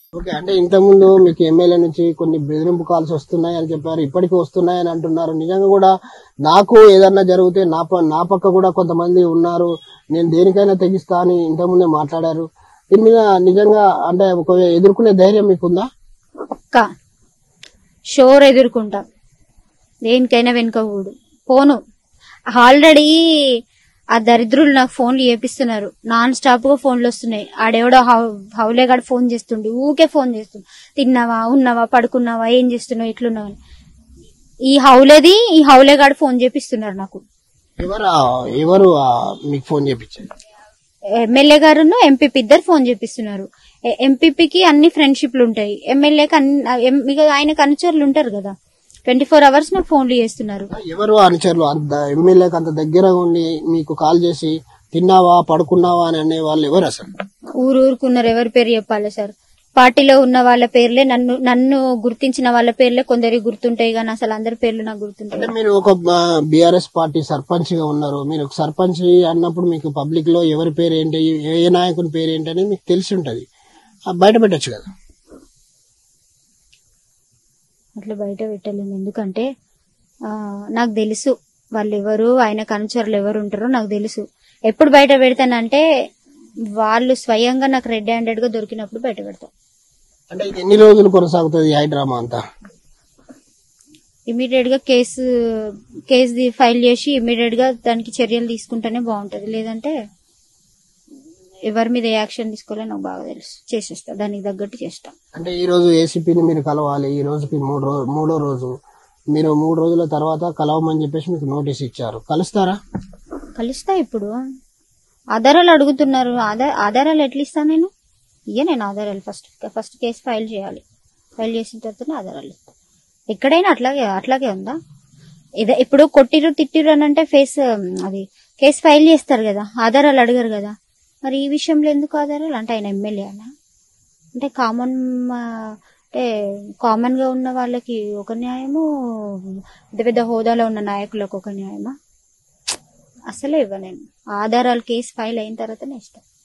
Okay అంటే ఇంతకుముందు మీకు ఎమ్మెల్యే నుంచి కొన్ని బెదిరింపు కాల్స్ వస్తున్నాయి అని చెప్పారు ఇప్పటికీ వస్తున్నాయి అని అంటున్నారు నిజంగా కూడా నాకు ఏదన్నా జరిగితే నా ప- నా పక్క కూడా కొంతమంది ఉన్నారు నేను దేనికైనా తెగిస్తా అని ఇంతకుముందే మాట్లాడారు దీని మీద నిజంగా అంటే ఒక ఎదుర్కొనే ధైర్యం మీకుందా పక్క షోర్ ఎదుర్కొంటాం దేనికైనా వెనుకపోడు పోను ఆల్రెడీ ఆ దరిద్రులు నాకు ఫోన్లు చేపిస్తున్నారు నాన్ స్టాప్ గా ఫోన్లు వస్తున్నాయి ఆడెవడో హౌ- హౌలేగాడు ఫోన్ చేస్తుండు ఊకే ఫోన్ చేస్తుండు తిన్నావా ఉన్నావా పడుకున్నావా ఏం చేస్తున్నావు ఎట్లున్నావా అని. ఈ హౌలేది ఈ హౌలేగాడు ఫోన్ చేపిస్తున్నారు నాకు ఎవరు ఆ- ఎవరు ఆ మీకు ఫోన్ చేపించారు ఎమ్మెల్యే గారును ఎంపీపీ ఇద్దరు ఫోన్ చేపిస్తున్నారు ఎ- ఎంపీపీకి అన్ని ఫ్రెండ్షిప్లు ఉంటాయి ఎమ్మెల్యేకి అన్ని ఎం- ఇక ఆయనకు అనుచరులు ఉంటారు కదా ట్వంటీ ఫోర్ అవర్స్ నాకు ఫోన్లు చేస్తున్నారు ఎవరు అనుచరులు అంత ఎమ్మెల్యేకి అంత దగ్గరగా ఉండి మీకు కాల్ చేసి తిన్నావా పడుకున్నావా అని అనే వాళ్ళు ఎవరు అసలు ఊరు ఊరుకున్నారు ఎవరి పేరు చెప్పాలి సార్ పార్టీలో ఉన్న వాళ్ళ పేర్లే నన్ను నన్ను గుర్తించిన వాళ్ళ పేర్లే కొందరికి గుర్తుంటాయి కానీ అసలు అందరి పేర్లు నాకు గుర్తుంటాయి అంటే మీరు ఒక బీఆర్ఎస్ పార్టీ సర్పంచ్ గా ఉన్నారు మీరు ఒక సర్పంచ్ అన్నప్పుడు మీకు పబ్లిక్ లో ఎవరి పేరు ఏంటి ఏ నాయకుని పేరు ఏంటి అనేది మీకు తెలిసి ఉంటది ఆ బయట పెట్టొచ్చు కదా అట్లా బయట పెట్టలేను ఎందుకంటే ఆ, నాకు తెలుసు వాళ్ళు ఎవరు ఆయనకు అనుచరులు ఎవరు ఉంటారో నాకు తెలుసు ఎప్పుడు బయట పెడతానంటే వాళ్ళు స్వయంగా నాకు రెడ్ హ్యాండెడ్ గా దొరికినప్పుడు బయట పెడతా అంటే ఇది ఎన్ని రోజులు కొనసాగుతుంది ఈ హైడ్రామా అంతా ఇమీడియట్ గా కేసు కేసు ఫైల్ చేసి ఇమీడియట్ గా దానికి చర్యలు తీసుకుంటేనే బాగుంటది లేదంటే ఎవరి మీద యాక్షన్ తీసుకోవాలో నాకు బాగా తెలుసు చేసేస్తా దానికి తగ్గట్టు చేస్తా అంటే ఈ రోజు ఏసీపీని మీరు కలవాలి ఈ రోజుకి మూడు రోజు మూడో రోజు మీరు మూడు రోజుల తర్వాత కలవమని చెప్పేసి మీకు నోటీస్ ఇచ్చారు కలుస్తారా కలుస్తా ఇప్పుడు ఆధారాలు అడుగుతున్నారు ఆధార్ ఆధారాలు ఎట్లా ఇస్తా నేను ఇయ్య నేను ఆధారాలు ఫస్ట్ ఫస్ట్ కేసు ఫైల్ చేయాలి ఫైల్ చేసిన తర్వాత ఆధారాలు ఇస్తా ఎక్కడైనా అట్లాగే అట్లాగే ఉందా ఇదే ఇప్పుడు కొట్టిరు తిట్టిరు అని అంటే ఫేస్ అది కేసు ఫైల్ చేస్తారు కదా ఆధారాలు అడగరు కదా మరి ఈ విషయంలో ఎందుకు ఆధారాలు అంటే ఆయన ఎమ్మెల్యే అనా అంటే కామన్ అంటే కామన్ గా ఉన్న వాళ్ళకి ఒక న్యాయము పెద్ద పెద్ద హోదాలో ఉన్న నాయకులకు ఒక న్యాయమా అసలే ఇవ్వ నేను ఆధారాలు కేసు ఫైల్ అయిన తర్వాతనే ఇస్తాను